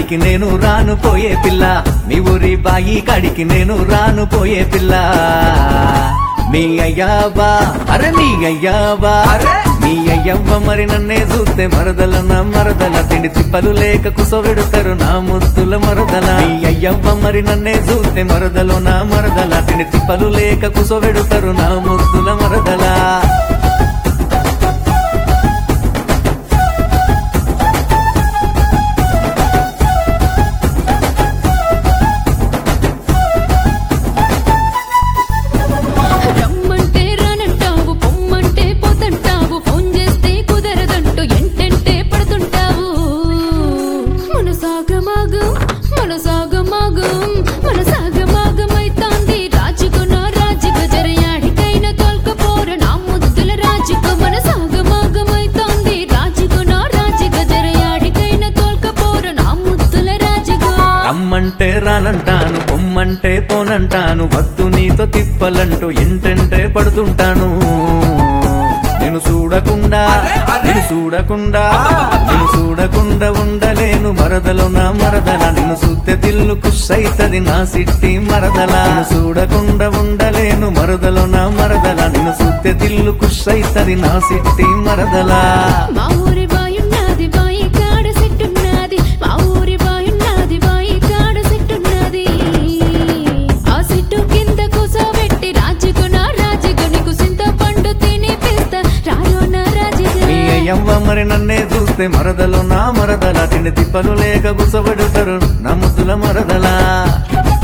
కాడికి నేను రాను పోయే పిల్ల మీ ఊరి బాయి కాడికి నేను రాను పోయే పిల్ల నీ అయ్యావా అరే నీ అయ్యావా నీ అయ్యవ్వ మరి నన్నే చూస్తే మరదల నా మరదల తిండి తిప్పలు లేక కుసవెడుతారు నా ముద్దుల మరదల నీ అయ్యవ్వ మరి నన్నే చూస్తే మరదలు నా మరదల తిండి తిప్పలు లేక కుసవెడుతారు నా ముద్దుల మరదల రమ్మంటే రానంటావు పొమ్మంటే పోతంటావు ఫోన్ చేస్తే కుదరదంటూ ఎంటెంటే పడుతుంటావు మన సాగమాగం మన సాగమాగం మన సాగమాగమైతాంది రాజుకున రాజుగ జరయాడికైన తోల్కపోర నా ముద్దుల రాజుకు మన సాగమాగమైతాంది రాజుకున రాజుగ జరయాడికైన తోల్కపోర నా ముద్దుల రాజుగా రమ్మంటే రానంటాను పొమ్మంటే పోనంటాను వద్దు నీతో తిప్పలంటూ ఎంటంటే పడుతుంటాను నేను చూడకుండా నేను చూడకుండా నేను చూడకుండా ఉండలేను మరదలు నా మరదల నిన్ను చూస్తే తిల్లు కుస్సైతది నా సిట్టి మరదల నేను చూడకుండా ఉండలేను మరదలు నా మరదల నిన్ను చూస్తే తిల్లు కుస్సైతది నా సిట్టి మరదలా మా ఊరి బాయున్నది బాయి కాడ సెట్టున్నది మా ఊరి బాయున్నది బాయి కాడ సెట్టున్నది ఆ సెట్టు కింద కూసోబెట్టి రాజుకున రాజుకు నీకు సింత పండు తినిపిస్తా రాయో నా రాజుగా నీ అయ్యవ్వ మరి నన్నే చూస్తే మరదలు నా మరదల తిండి తిప్పలు లేక గుసబడుతారు నా ముద్దుల మరదలా